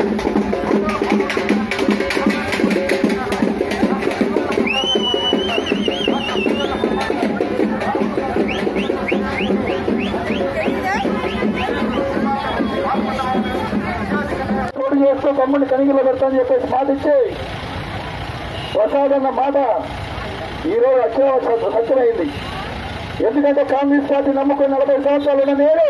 తోడు చేస్తూ తమ్ముడిని కనిగిలో పెడతానని చెప్పేసి మాట ఇచ్చి ప్రసాద్ అన్న మాట ఈరోజు అక్షర సత్యమైంది ఎందుకంటే కాంగ్రెస్ పార్టీ నమ్ముకుని నలభై సంవత్సరాలు ఉన్న నేను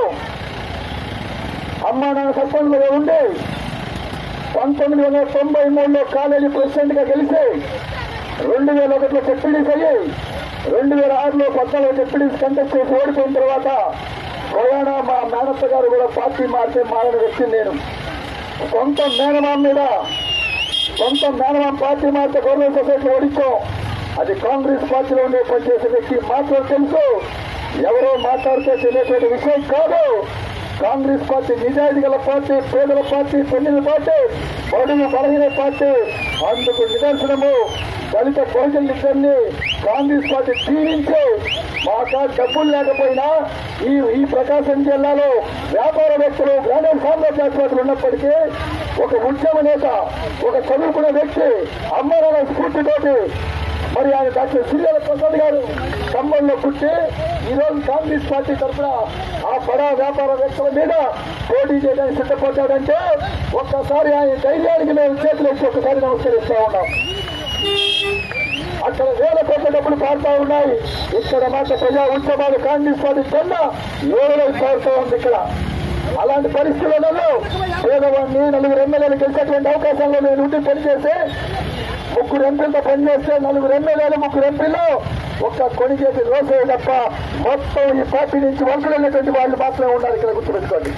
అమ్మా నాన్న సర్పంచ్లుగా ఉండి పంతొమ్మిది వందల తొంభై మూడులో కాలేజీ ప్రెసిడెంట్ గా గెలిచి రెండు వేల ఒకటిలో డిప్యూటీస్ అయ్యి రెండు వేల ఆరులో పద్నాలుగు డిప్యూటీస్ కంటెస్ట్ చేసి ఓడిపోయిన తర్వాత ప్రయాణ మా మేనత్త గారు కూడా పార్టీ మార్చే మారిన వ్యక్తి నేను సొంత మేనమామ మీద సొంత మేనమామ పార్టీ మార్చే గౌరవ సొసైటీలో ఓడించాం అది కాంగ్రెస్ పార్టీలో ఉండే పనిచేసే వ్యక్తి మాత్రం తెలుసు ఎవరో మాట్లాడితే తెలియటువంటి విషయం కాదు కాంగ్రెస్ పార్టీ నిజాయితీ గల పార్టీ పేదల పార్టీ పెళ్లిన పార్టీ బడుగు బలహీన పార్టీ అందుకు నిదర్శనము దళిత బహుజనులిద్దరిని కాంగ్రెస్ పార్టీ దీవించి మాకా డబ్బులు లేకపోయినా ఈ ఈ ప్రకాశం జిల్లాలో వ్యాపార వ్యక్తులు గ్రామీణ సామ్రాజ్యాధిపతులు ఉన్నప్పటికీ ఒక ఉద్యమ నేత ఒక చదువుకున్న వ్యక్తి అమ్మరాల స్ఫూర్తితోటి మరి ఆయన డాక్టర్ సిరియల ప్రసాద్ గారు ఖమ్మంలో పుట్టి ఈ రోజు కాంగ్రెస్ పార్టీ తరఫున ఆ బడా వ్యాపార వ్యక్తుల మీద పోటీ చేయడానికి సిద్ధపడ్డాడంటే ఒక్కసారి ఆయన ధైర్యానికి మేము చేతులు వేసి ఒకసారి నమస్కరిస్తా ఉన్నాం అక్కడ వేల కోట్ల డబ్బులు పారుతా ఉన్నాయి ఇక్కడ మాత్రం ప్రజా ఉద్యమాలు కాంగ్రెస్ పార్టీ జెండా ఏడులో పారుతూ ఉంది ఇక్కడ అలాంటి పరిస్థితులలో పేదవాడిని నలుగురు ఎమ్మెల్యేలు గెలిచేటువంటి అవకాశంలో నేను ఉండి పనిచేస్తే ముగ్గురు ఎంపీలతో పనిచేస్తే నలుగురు ఎమ్మెల్యేలు ముగ్గురు ఎంపీలు ఒక్క కొనిచేతి రోసే తప్ప మొత్తం ఈ పార్టీ నుంచి వలసలు వెళ్ళేటువంటి వాళ్ళు మాత్రమే ఉన్నారు ఇక్కడ గుర్తుపెట్టుకోండి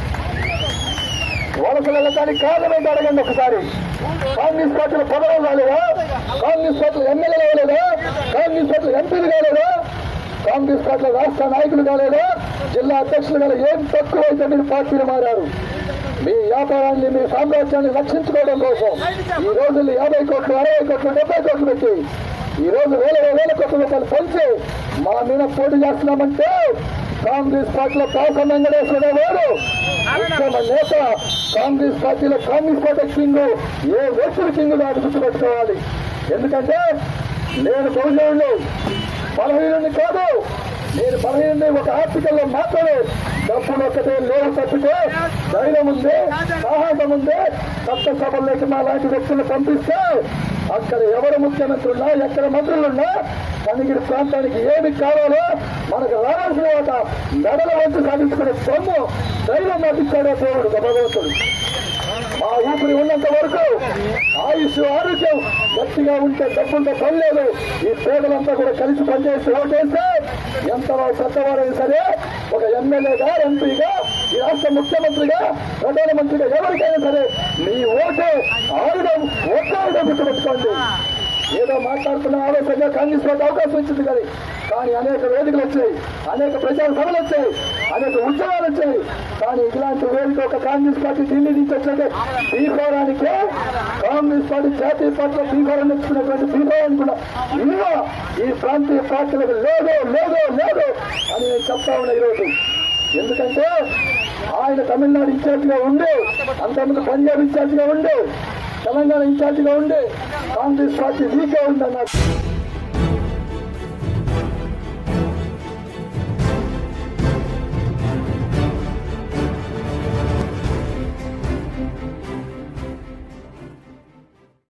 వలసలు వెళ్ళడానికి కారణం ఏంటి అడగండి ఒకసారి కాంగ్రెస్ పార్టీలో పదవులు రాలేదా కాంగ్రెస్ పార్టీలో ఎమ్మెల్యేలు కాలేదా కాంగ్రెస్ పార్టీలో ఎంపీలు కాలేదా కాంగ్రెస్ పార్టీలో రాష్ట్ర నాయకులు కాలేదా జిల్లా అధ్యక్షులు కాలేదు ఏం తక్కువైతే మీరు పార్టీలు మారారు మీ వ్యాపారాన్ని మీ సామ్రాజ్యాన్ని రక్షించుకోవడం కోసం ఈ రోజుల్లో యాభై కోట్లు అరవై కోట్లు డెబ్బై కోట్లు పెట్టి ఈ రోజు వేల వేల కోట్ల రూపాయలు పంచి మా మీద పోటీ చేస్తున్నామంటే కాంగ్రెస్ పార్టీలో కాసం వెంకటేశ్వర గారు ఉత్తమ నేత కాంగ్రెస్ పార్టీలో కాంగ్రెస్ పార్టీ కింగ్ ఏ వ్యక్తులు కింగ్ కాదు గుర్తుపెట్టుకోవాలి ఎందుకంటే నేను బహుజనుడు బలహీనుని కాదు నేను బలహీనుని ఒక ఆర్టికల్లో మాత్రమే డబ్బులు ఒక్కటే లేవు తప్పితే ధైర్యం ఉంది సాహసం ఉంది చట్టసభల్లోకి మా లాంటి వ్యక్తులు పంపిస్తే అక్కడ ఎవరు ముఖ్యమంత్రి ఉన్నా ఎక్కడ మంత్రులున్నా కనిగిరి ప్రాంతానికి ఏమి కావాలో మనకు రావాల్సిన ఒక మెడల వంతు సాధించుకునే సొమ్ము ధైర్యం నటిస్తాడే దేవుడు భగవంతుడు మా ఊపిరి ఉన్నంత వరకు ఆయుష్ ఆరోగ్యం గట్టిగా ఉంటే డబ్బులతో పని లేదు ఈ పేదలంతా కూడా కలిసి పనిచేసి ఓటేస్తే ఎంత పెద్దవారైనా సరే ఒక ఎమ్మెల్యేగా ఎంపీగా ఈ రాష్ట్ర ముఖ్యమంత్రిగా ప్రధానమంత్రిగా ఎవరికైనా సరే మీ ఓటే ఆయుధం ఓటాయుధం గుర్తుపెట్టుకోండి ఏదో మాట్లాడుతున్న ఆలోచనగా కాంగ్రెస్ పార్టీ అవకాశం ఇచ్చింది కానీ కానీ అనేక వేదికలు వచ్చాయి అనేక ప్రచార సభలు వచ్చాయి అనేక ఉద్యమాలు వచ్చాయి కానీ ఇలాంటి వేదిక ఒక కాంగ్రెస్ పార్టీ ఢిల్లీ నుంచి వచ్చినట్టే బీఫారానికే కాంగ్రెస్ పార్టీ జాతీయ పార్టీలో బీఫారాన్ని ఇచ్చినటువంటి బీఫారానికి కూడా విలువ ఈ ప్రాంతీయ పార్టీలకు లేదు లేదు లేదు అని నేను చెప్తా ఉన్నా ఈరోజు ఎందుకంటే ఆయన తమిళనాడు ఇన్ఛార్జిగా ఉండి అంతకుముందు పంజాబ్ ఇన్ఛార్జిగా ఉండి తెలంగాణ ఇన్ఛార్జిగా ఉండి కాంగ్రెస్ పార్టీ వీకే ఉందన్నారు